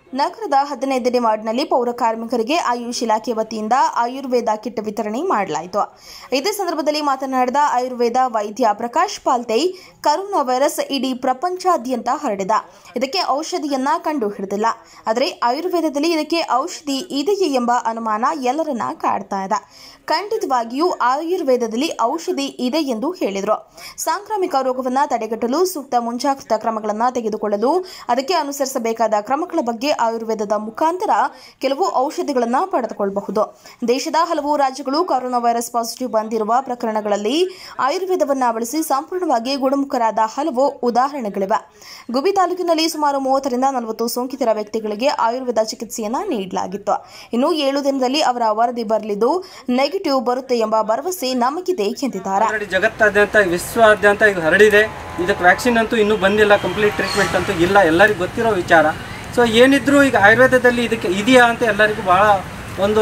ನಗರದ ಹದಿನೈದನೇ ವಾರ್ಡ್ನಲ್ಲಿ ಪೌರ ಕಾರ್ಮಿಕರಿಗೆ ಆಯುಷ್ ಇಲಾಖೆ ವತಿಯಿಂದ ಆಯುರ್ವೇದ ಕಿಟ್ ವಿತರಣೆ ಮಾಡಲಾಯಿತು ಇದೇ ಸಂದರ್ಭದಲ್ಲಿ ಮಾತನಾಡಿದ ಆಯುರ್ವೇದ ವೈದ್ಯ ಪ್ರಕಾಶ್ ಪಾಲ್ತೆ ಕರೋನಾ ವೈರಸ್ ಇಡೀ ಪ್ರಪಂಚಾದ್ಯಂತ ಹರಡಿದ ಇದಕ್ಕೆ ಔಷಧಿಯನ್ನ ಕಂಡು ಹಿಡಿದಿಲ್ಲ ಆದರೆ ಆಯುರ್ವೇದದಲ್ಲಿ ಇದಕ್ಕೆ ಔಷಧಿ ಇದೆಯೇ ಎಂಬ ಅನುಮಾನ ಎಲ್ಲರನ್ನ ಕಾಡ್ತಾ ಇದೆ ಖಂಡಿತವಾಗಿಯೂ ಆಯುರ್ವೇದದಲ್ಲಿ ಔಷಧಿ ಇದೆ ಎಂದು ಹೇಳಿದರು ಸಾಂಕ್ರಾಮಿಕ ರೋಗವನ್ನು ತಡೆಗಟ್ಟಲು ಸೂಕ್ತ ಮುಂಜಾಗ್ರತಾ ಕ್ರಮಗಳನ್ನು ತೆಗೆದುಕೊಳ್ಳಲು ಅದಕ್ಕೆ ಅನುಸರಿಸಬೇಕಾದ ಕ್ರಮಗಳ ಬಗ್ಗೆ ಆಯುರ್ವೇದದ ಮುಖಾಂತರ ಕೆಲವು ಔಷಧಿಗಳನ್ನು ಪಡೆದುಕೊಳ್ಳಬಹುದು ದೇಶದ ಹಲವು ರಾಜ್ಯಗಳು ಕೊರೋನಾ ವೈರಸ್ ಪಾಸಿಟಿವ್ ಬಂದಿರುವ ಪ್ರಕರಣಗಳಲ್ಲಿ ಆಯುರ್ವೇದವನ್ನು ಬಳಸಿ ಸಂಪೂರ್ಣವಾಗಿ ಗುಣಮುಖರಾದ ಹಲವು ಉದಾಹರಣೆಗಳಿವೆ ಗುಬಿ ತಾಲೂಕಿನಲ್ಲಿ ಸುಮಾರು ಮೂವತ್ತರಿಂದ ನಲವತ್ತು ಸೋಂಕಿತರ ವ್ಯಕ್ತಿಗಳಿಗೆ ಆಯುರ್ವೇದ ಚಿಕಿತ್ಸೆಯನ್ನು ನೀಡಲಾಗಿತ್ತು ಇನ್ನು ಏಳು ದಿನದಲ್ಲಿ ಅವರ ವರದಿ ಬರಲಿದ್ದು ನೆಗೆಟಿವ್ ಬರುತ್ತೆ ಎಂಬ ಭರವಸೆ ನಮಗಿದೆ ಎಂದಿದ್ದಾರೆ ಆಲ್ರೆಡಿ ಜಗತ್ತಾದ್ಯಂತ ವಿಶ್ವಾದ್ಯಂತ ಇದು ಹರಡಿದೆ ಇದಕ್ಕೆ ವ್ಯಾಕ್ಸಿನ್ ಅಂತೂ ಇನ್ನೂ ಬಂದಿಲ್ಲ ಕಂಪ್ಲೀಟ್ ಟ್ರೀಟ್ಮೆಂಟ್ ಅಂತೂ ಇಲ್ಲ ಎಲ್ಲರಿಗೂ ಗೊತ್ತಿರೋ ವಿಚಾರ ಸೊ ಏನಿದ್ರು ಈಗ ಆಯುರ್ವೇದದಲ್ಲಿ ಇದಕ್ಕೆ ಇದೆಯಾ ಅಂತ ಎಲ್ಲರಿಗೂ ಭಾಳ ಒಂದು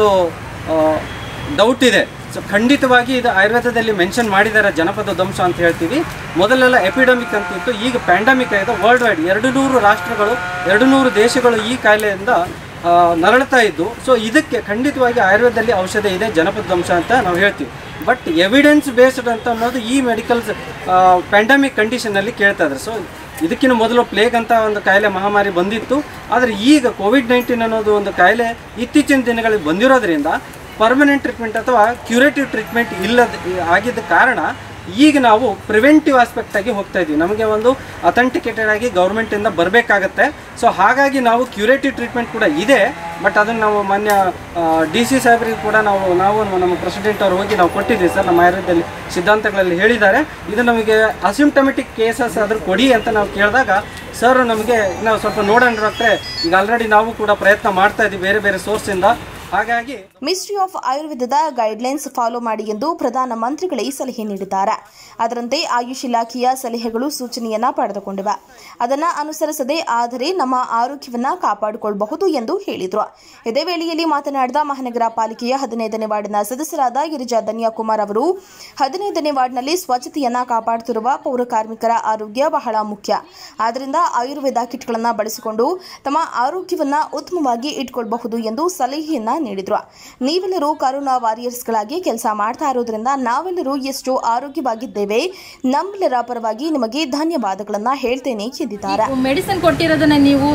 ಡೌಟ್ ಇದೆ ಸೊ ಖಂಡಿತವಾಗಿ ಇದು ಆಯುರ್ವೇದದಲ್ಲಿ ಮೆನ್ಷನ್ ಮಾಡಿದ್ದಾರೆ ಜನಪದ ಧ್ವಂಸ ಅಂತ ಹೇಳ್ತೀವಿ ಮೊದಲೆಲ್ಲ ಎಪಿಡಮಿಕ್ ಅಂತಿತ್ತು ಈಗ ಪ್ಯಾಂಡಮಿಕ್ ಆಗಿದೆ ವರ್ಲ್ಡ್ ವೈಡ್ ಎರಡು ನೂರು ರಾಷ್ಟ್ರಗಳು ಎರಡು ನೂರು ದೇಶಗಳು ಈ ಕಾಯಿಲೆಯಿಂದ ಆ, ನರಳ್ತಾ ಇದ್ದು ಸೊ ಇದಕ್ಕೆ ಖಂಡಿತವಾಗಿ ಆಯುರ್ವೇದದಲ್ಲಿ ಔಷಧ ಇದೆ ಜನಪದ ಧ್ವಂಸ ಅಂತ ನಾವು ಹೇಳ್ತೀವಿ ಬಟ್ ಎವಿಡೆನ್ಸ್ ಬೇಸ್ಡ್ ಅಂತ ಅನ್ನೋದು ಈ ಮೆಡಿಕಲ್ಸ್ ಪ್ಯಾಂಡಮಿಕ್ ಕಂಡೀಷನಲ್ಲಿ ಕೇಳ್ತಾ ಇದ್ದಾರೆ ಸೊ ಇದಕ್ಕಿಂತ ಮೊದಲು ಪ್ಲೇಗ್ ಅಂತ ಒಂದು ಕಾಯಿಲೆ ಮಹಾಮಾರಿ ಬಂದಿತ್ತು ಆದರೆ ಈಗ ಕೋವಿಡ್ ನೈನ್ಟೀನ್ ಅನ್ನೋದು ಒಂದು ಕಾಯಿಲೆ ಇತ್ತೀಚಿನ ದಿನಗಳಿಗೆ ಬಂದಿರೋದ್ರಿಂದ ಪರ್ಮನೆಂಟ್ ಟ್ರೀಟ್ಮೆಂಟ್ ಅಥವಾ ಕ್ಯೂರೇಟಿವ್ ಟ್ರೀಟ್ಮೆಂಟ್ ಇಲ್ಲದ ಆಗಿದ್ದ ಕಾರಣ ಈಗ ನಾವು ಪ್ರಿವೆಂಟಿವ್ ಆಸ್ಪೆಕ್ಟ್ ಆಗಿ ಹೋಗ್ತಾ ಇದ್ದೀವಿ ನಮಗೆ ಒಂದು ಅಥೆಂಟಿಕೇಟೆಡ್ ಆಗಿ ಗೌರ್ಮೆಂಟಿಂದ ಬರಬೇಕಾಗತ್ತೆ ಸೊ ಹಾಗಾಗಿ ನಾವು ಕ್ಯೂರೇಟಿವ್ ಟ್ರೀಟ್ಮೆಂಟ್ ಕೂಡ ಇದೆ ಬಟ್ ಅದನ್ನು ನಾವು ಮಾನ್ಯ ಡಿ ಸಿ ಸಾಹೇಬರಿಗೆ ಕೂಡ ನಾವು ನಾವು ನಮ್ಮ ಪ್ರೆಸಿಡೆಂಟ್ ಅವ್ರು ಹೋಗಿ ನಾವು ಕೊಟ್ಟಿದ್ದೀವಿ ಸರ್ ನಮ್ಮ ಆಯುರ್ವೇದದಲ್ಲಿ ಸಿದ್ಧಾಂತಗಳಲ್ಲಿ ಹೇಳಿದ್ದಾರೆ ಇದು ನಮಗೆ ಅಸಿಮ್ಟಮೆಟಿಕ್ ಕೇಸಸ್ ಆದರೂ ಕೊಡಿ ಅಂತ ನಾವು ಕೇಳಿದಾಗ ಸರ್ ನಮಗೆ ನಾವು ಸ್ವಲ್ಪ ನೋಡೋಣ ಡಾಕ್ಟ್ರೆ ಈಗ ಆಲ್ರೆಡಿ ನಾವು ಕೂಡ ಪ್ರಯತ್ನ ಮಾಡ್ತಾ ಇದ್ದೀವಿ ಬೇರೆ ಬೇರೆ ಸೋರ್ಸಿಂದ ಹಾಗಾಗಿ ಮಿನಿಸ್ಟ್ರಿ ಆಫ್ ಆಯುರ್ವೇದದ ಗೈಡ್ಲೈನ್ಸ್ ಫಾಲೋ ಮಾಡಿ ಎಂದು ಪ್ರಧಾನ ಮಂತ್ರಿಗಳೇ ಸಲಹೆ ನೀಡಿದ್ದಾರೆ ಅದರಂತೆ ಆಯುಷ್ ಇಲಾಖೆಯ ಸಲಹೆಗಳು ಸೂಚನೆಯನ್ನ ಪಡೆದುಕೊಂಡಿವೆ ಅದನ್ನ ಅನುಸರಿಸದೆ ಆದರೆ ನಮ್ಮ ಆರೋಗ್ಯವನ್ನ ಕಾಪಾಡಿಕೊಳ್ಳಬಹುದು ಎಂದು ಹೇಳಿದರು ಇದೇ ವೇಳೆಯಲ್ಲಿ ಮಾತನಾಡಿದ ಮಹಾನಗರ ಪಾಲಿಕೆಯ ಹದಿನೈದನೇ ವಾರ್ಡಿನ ಸದಸ್ಯರಾದ ಗಿರಿಜಾ ಧನ್ಯಾಕುಮಾರ್ ಅವರು ಹದಿನೈದನೇ ವಾರ್ಡ್ನಲ್ಲಿ ಸ್ವಚ್ಛತೆಯನ್ನ ಕಾಪಾಡುತ್ತಿರುವ ಪೌರ ಕಾರ್ಮಿಕರ ಆರೋಗ್ಯ ಬಹಳ ಮುಖ್ಯ ಆದ್ದರಿಂದ ಆಯುರ್ವೇದ ಕಿಟ್ಗಳನ್ನು ಬಳಸಿಕೊಂಡು ತಮ್ಮ ಆರೋಗ್ಯವನ್ನ ಉತ್ತಮವಾಗಿ ಇಟ್ಕೊಳ್ಬಹುದು ಎಂದು ಸಲಹೆಯನ್ನ ನೀಡಿದ್ರು ನೀವೆಲ್ಲರೂ ಕರೋನಾ ವಾರಿಯರ್ಸ್ಗಳಾಗಿ ಕೆಲಸ ಮಾಡ್ತಾ ಇರೋದ್ರಿಂದ ನಾವೆಲ್ಲರೂ ಎಷ್ಟು ಆರೋಗ್ಯವಾಗಿದ್ದೇವೆ ನಮ್ಮೆಲ್ಲರ ಪರವಾಗಿ ನಿಮಗೆ ಧನ್ಯವಾದಗಳನ್ನ ಹೇಳ್ತೇನೆ ಎಂದಿದ್ದಾರೆ ಮೆಡಿಸಿನ್ ಕೊಟ್ಟಿರೋದನ್ನ ನೀವು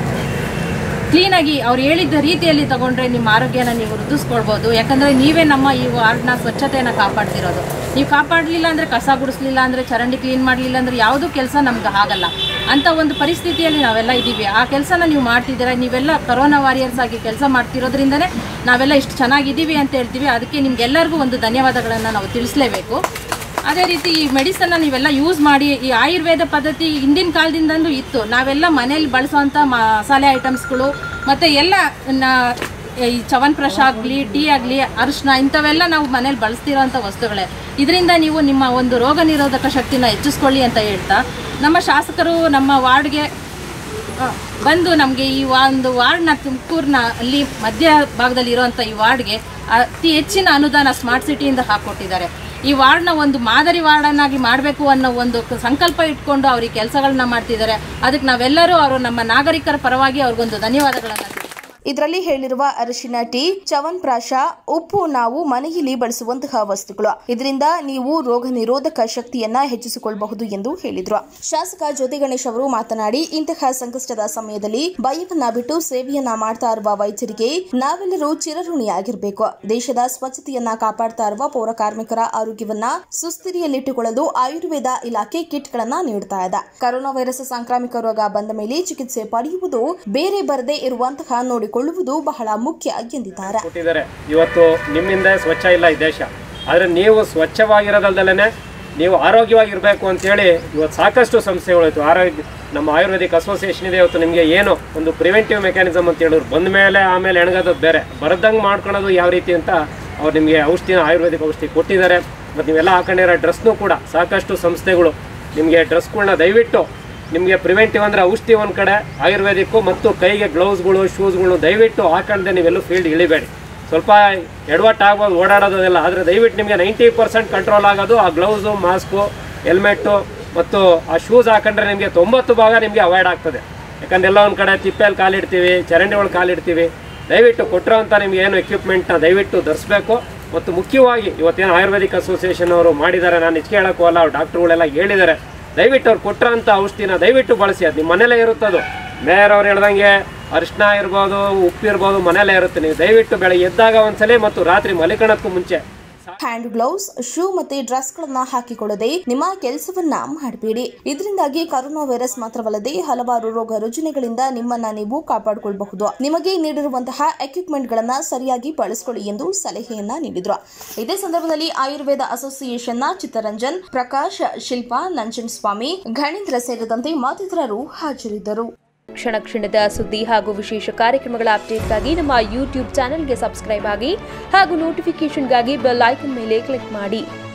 ಕ್ಲೀನಾಗಿ ಅವ್ರು ಹೇಳಿದ್ದ ರೀತಿಯಲ್ಲಿ ತಗೊಂಡ್ರೆ ನಿಮ್ಮ ಆರೋಗ್ಯನ ನೀವು ವೃದ್ಧಿಸ್ಕೊಳ್ಬೋದು ಯಾಕಂದರೆ ನೀವೇ ನಮ್ಮ ಈ ವಾರ್ಡ್ನ ಸ್ವಚ್ಛತೆಯನ್ನು ಕಾಪಾಡ್ತಿರೋದು ನೀವು ಕಾಪಾಡಲಿಲ್ಲ ಅಂದರೆ ಕಸ ಗುಡಿಸ್ಲಿಲ್ಲ ಅಂದರೆ ಚರಂಡಿ ಕ್ಲೀನ್ ಮಾಡಲಿಲ್ಲ ಅಂದರೆ ಯಾವುದೂ ಕೆಲಸ ನಮ್ಗೆ ಆಗಲ್ಲ ಅಂಥ ಒಂದು ಪರಿಸ್ಥಿತಿಯಲ್ಲಿ ನಾವೆಲ್ಲ ಇದ್ದೀವಿ ಆ ಕೆಲಸನ ನೀವು ಮಾಡ್ತಿದ್ದೀರಾ ನೀವೆಲ್ಲ ಕರೋನಾ ವಾರಿಯರ್ಸ್ ಆಗಿ ಕೆಲಸ ಮಾಡ್ತಿರೋದ್ರಿಂದನೇ ನಾವೆಲ್ಲ ಇಷ್ಟು ಚೆನ್ನಾಗಿದ್ದೀವಿ ಅಂತ ಹೇಳ್ತೀವಿ ಅದಕ್ಕೆ ನಿಮ್ಗೆಲ್ಲರಿಗೂ ಒಂದು ಧನ್ಯವಾದಗಳನ್ನು ನಾವು ತಿಳಿಸ್ಲೇಬೇಕು ಅದೇ ರೀತಿ ಈ ಮೆಡಿಸನ್ನ ನೀವೆಲ್ಲ ಯೂಸ್ ಮಾಡಿ ಈ ಆಯುರ್ವೇದ ಪದ್ಧತಿ ಹಿಂದಿನ ಕಾಲದಿಂದಲೂ ಇತ್ತು ನಾವೆಲ್ಲ ಮನೇಲಿ ಬಳಸೋವಂಥ ಮಸಾಲೆ ಐಟಮ್ಸ್ಗಳು ಮತ್ತು ಎಲ್ಲ ನ- ಈ ಚವನ್ಪ್ರಶ್ ಆಗಲಿ ಟೀ ಆಗಲಿ ಅರಿಶಿನ ಇಂಥವೆಲ್ಲ ನಾವು ಮನೇಲಿ ಬಳಸ್ತಿರೋಂಥ ವಸ್ತುಗಳೇ ಇದರಿಂದ ನೀವು ನಿಮ್ಮ ಒಂದು ರೋಗ ನಿರೋಧಕ ಶಕ್ತಿನ ಹೆಚ್ಚಿಸ್ಕೊಳ್ಳಿ ಅಂತ ಹೇಳ್ತಾ ನಮ್ಮ ಶಾಸಕರು ನಮ್ಮ ವಾರ್ಡ್ಗೆ ಆ, ಬಂದು ನಮಗೆ ಈ ಒಂದು ವಾರ್ಡ್ನ ತುಮಕೂರಿನ ಅಲ್ಲಿ ಮಧ್ಯ ಭಾಗದಲ್ಲಿ ಇರುವಂಥ ಈ ವಾರ್ಡ್ಗೆ ಅತಿ ಹೆಚ್ಚಿನ ಅನುದಾನ ಸ್ಮಾರ್ಟ್ ಸಿಟಿಯಿಂದ ಹಾಕ್ಕೊಟ್ಟಿದ್ದಾರೆ ಈ ವಾರ್ಡ್ನ ಒಂದು ಮಾದರಿ ವಾರ್ಡನ್ನಾಗಿ ಮಾಡಬೇಕು ಅನ್ನೋ ಒಂದು ಕ- ಸಂಕಲ್ಪ ಇಟ್ಕೊಂಡು ಅವ್ರಿಗೆ ಕೆಲಸಗಳನ್ನ ಮಾಡ್ತಿದ್ದಾರೆ ಅದಕ್ಕೆ ನಾವೆಲ್ಲರೂ ಅವರು ನಮ್ಮ ನಾಗರಿಕರ ಪರವಾಗಿ ಅವ್ರಿಗೊಂದು ಧನ್ಯವಾದಗಳನ್ನು ಇದರಲ್ಲಿ ಹೇಳಿರುವ ಅರಿಶಿನ ಟೀ ಚವನ್ಪ್ರಾಶ ಉಪ್ಪು ನಾವು ಮನೆಯಲ್ಲಿ ಬಳಸುವಂತಹ ವಸ್ತುಗಳು ಇದರಿಂದ ನೀವು ರೋಗ ನಿರೋಧಕ ಶಕ್ತಿಯನ್ನ ಹೆಚ್ಚಿಸಿಕೊಳ್ಳಬಹುದು ಎಂದು ಹೇಳಿದ್ರು ಶಾಸಕ ಜ್ಯೋತಿ ಗಣೇಶ್ ಅವರು ಮಾತನಾಡಿ ಇಂತಹ ಸಂಕಷ್ಟದ ಸಮಯದಲ್ಲಿ ಭಯವನ್ನ ಬಿಟ್ಟು ಸೇವೆಯನ್ನ ಮಾಡ್ತಾ ಇರುವ ವೈದ್ಯರಿಗೆ ನಾವೆಲ್ಲರೂ ಚಿರಋಣಿಯಾಗಿರಬೇಕು ದೇಶದ ಸ್ವಚ್ಛತೆಯನ್ನ ಕಾಪಾಡ್ತಾ ಇರುವ ಪೌರ ಕಾರ್ಮಿಕರ ಆರೋಗ್ಯವನ್ನ ಸುಸ್ಥಿತಿಯಲ್ಲಿಟ್ಟುಕೊಳ್ಳಲು ಆಯುರ್ವೇದ ಇಲಾಖೆ ಕಿಟ್ಗಳನ್ನ ನೀಡುತ್ತಾ ಇದೆ ಕರೋನಾ ವೈರಸ್ ಸಾಂಕ್ರಾಮಿಕ ರೋಗ ಬಂದ ಮೇಲೆ ಚಿಕಿತ್ಸೆ ಪಡೆಯುವುದು ಬೇರೆ ಬರದೇ ಇರುವಂತಹ ನೋಡಿಕೊಳ್ಳುವುದು ಬಹಳ ಮುಖ್ಯ ಎಂದಿದ್ದಾರೆ ಕೊಟ್ಟಿದ್ದಾರೆ ಇವತ್ತು ನಿಮ್ಮಿಂದ ಸ್ವಚ್ಛ ಇಲ್ಲ ಈ ದೇಶ ಆದರೆ ನೀವು ಸ್ವಚ್ಛವಾಗಿರೋದಲ್ದಲೇ ನೀವು ಆರೋಗ್ಯವಾಗಿರಬೇಕು ಅಂತೇಳಿ ಇವತ್ತು ಸಾಕಷ್ಟು ಸಂಸ್ಥೆಗಳು ಇತ್ತು ಆರೋಗ್ಯ ನಮ್ಮ ಆಯುರ್ವೇದಿಕ್ ಅಸೋಸಿಯೇಷನ್ ಇದೆ ಇವತ್ತು ನಿಮಗೆ ಏನು ಒಂದು ಪ್ರಿವೆಂಟಿವ್ ಮೆಕ್ಯಾನಿಸಮ್ ಅಂತ ಹೇಳಿದ್ರು ಬಂದ ಮೇಲೆ ಆಮೇಲೆ ಎಣಗೋದು ಬೇರೆ ಬರದಂಗೆ ಮಾಡ್ಕೊಳೋದು ಯಾವ ರೀತಿ ಅಂತ ಅವ್ರು ನಿಮಗೆ ಔಷಧಿನ ಆಯುರ್ವೇದಿಕ್ ಔಷಧಿ ಕೊಟ್ಟಿದ್ದಾರೆ ಮತ್ತು ನೀವೆಲ್ಲ ಹಾಕೊಂಡಿರೋ ಡ್ರೆಸ್ನೂ ಕೂಡ ಸಾಕಷ್ಟು ಸಂಸ್ಥೆಗಳು ನಿಮಗೆ ಡ್ರೆಸ್ಗಳನ್ನ ದಯವಿಟ್ಟು ನಿಮಗೆ ಪ್ರಿವೆಂಟಿವ್ ಅಂದರೆ ಔಷಧಿ ಒಂದು ಕಡೆ ಆಯುರ್ವೇದಿಕ್ಕು ಮತ್ತು ಕೈಗೆ ಗ್ಲೌಸ್ಗಳು ಶೂಸ್ಗಳು ದಯವಿಟ್ಟು ಹಾಕೊಂಡೆ ನೀವೆಲ್ಲೂ ಫೀಲ್ಡ್ ಇಳಿಬೇಡಿ ಸ್ವಲ್ಪ ಎಡವಟ್ಟು ಆಗ್ಬೋದು ಓಡಾಡೋದೆಲ್ಲ ಆದರೆ ದಯವಿಟ್ಟು ನಿಮಗೆ ನೈಂಟಿ ಪರ್ಸೆಂಟ್ ಕಂಟ್ರೋಲ್ ಆಗೋದು ಆ ಗ್ಲೌಸು ಮಾಸ್ಕು ಹೆಲ್ಮೆಟ್ಟು ಮತ್ತು ಆ ಶೂಸ್ ಹಾಕೊಂಡ್ರೆ ನಿಮಗೆ ತೊಂಬತ್ತು ಭಾಗ ನಿಮಗೆ ಅವಾಯ್ಡ್ ಆಗ್ತದೆ ಯಾಕಂದ್ರೆ ಎಲ್ಲ ಒಂದು ಕಡೆ ತಿಪ್ಪೆಯಲ್ಲಿ ಕಾಲಿಡ್ತೀವಿ ಚರಂಡಿ ಒಳಗೆ ಕಾಲಿಡ್ತೀವಿ ದಯವಿಟ್ಟು ಕೊಟ್ಟಿರೋಂಥ ನಿಮ್ಗೆ ಏನು ಎಕ್ವಿಪ್ಮೆಂಟ್ನ ದಯವಿಟ್ಟು ಧರಿಸ್ಬೇಕು ಮತ್ತು ಮುಖ್ಯವಾಗಿ ಇವತ್ತೇನು ಆಯುರ್ವೇದಿಕ್ ಅಸೋಸಿಯೇಷನ್ ಅವರು ಮಾಡಿದ್ದಾರೆ ನಾನು ಹೆಚ್ಚಿಗೆ ಹೇಳೋಕ್ಕೂ ಅಲ್ಲ ಅವ್ರು ಡಾಕ್ಟ್ರುಗಳೆಲ್ಲ ಹೇಳಿದ್ದಾರೆ ದಯವಿಟ್ಟು ಅವ್ರು ಕೊಟ್ಟಿರೋಂಥ ಔಷಧಿನ ದಯವಿಟ್ಟು ಬಳಸಿ ಅದು ನಿಮ್ಮ ಮನೇಲೇ ಇರುತ್ತದು ಮೇಯರ್ ಅವ್ರು ಹೇಳ್ದಂಗೆ ಅರಿಶಿನ ಇರ್ಬೋದು ಉಪ್ಪು ಇರ್ಬೋದು ಮನೇಲೇ ಇರುತ್ತೆ ನೀವು ದಯವಿಟ್ಟು ಬೆಳಗ್ಗೆ ಎದ್ದಾಗ ಒಂದ್ಸಲಿ ಮತ್ತು ರಾತ್ರಿ ಮಲಿಕಣಕ್ಕೂ ಮುಂಚೆ ಹ್ಯಾಂಡ್ ಗ್ಲೌಸ್ ಶೂ ಮತ್ತೆ ಡ್ರೆಸ್ ಗಳನ್ನ ಹಾಕಿಕೊಳ್ಳದೆ ನಿಮ್ಮ ಕೆಲಸವನ್ನ ಮಾಡಬೇಡಿ ಇದರಿಂದಾಗಿ ಕರೋನಾ ವೈರಸ್ ಮಾತ್ರವಲ್ಲದೆ ಹಲವಾರು ರೋಗ ರುಜಿನಗಳಿಂದ ನಿಮ್ಮನ್ನ ನೀವು ಕಾಪಾಡಿಕೊಳ್ಳಬಹುದು ನಿಮಗೆ ನೀಡಿರುವಂತಹ ಎಕ್ವಿಪ್ಮೆಂಟ್ ಗಳನ್ನ ಸರಿಯಾಗಿ ಬಳಸಿಕೊಳ್ಳಿ ಎಂದು ಸಲಹೆಯನ್ನ ನೀಡಿದ್ರು ಇದೇ ಸಂದರ್ಭದಲ್ಲಿ ಆಯುರ್ವೇದ ಅಸೋಸಿಯೇಷನ್ನ ಚಿತ್ತರಂಜನ್ ಪ್ರಕಾಶ್ ಶಿಲ್ಪಾ ನಂಜನ್ ಸ್ವಾಮಿ ಘಣೇಂದ್ರ ಸೇರಿದಂತೆ ಮತ್ತಿತರರು ಹಾಜರಿದ್ದರು ಕ್ಷಣ ಕ್ಷಣದ ಸುದ್ದಿ ಹಾಗೂ ವಿಶೇಷ ಕಾರ್ಯಕ್ರಮಗಳ ಅಪ್ಡೇಟ್ಗಾಗಿ ನಮ್ಮ ಯೂಟ್ಯೂಬ್ ಚಾನೆಲ್ಗೆ ಸಬ್ಸ್ಕ್ರೈಬ್ ಆಗಿ ಹಾಗೂ ನೋಟಿಫಿಕೇಷನ್ಗಾಗಿ ಬೆಲ್ ಐಕನ್ ಮೇಲೆ ಕ್ಲಿಕ್ ಮಾಡಿ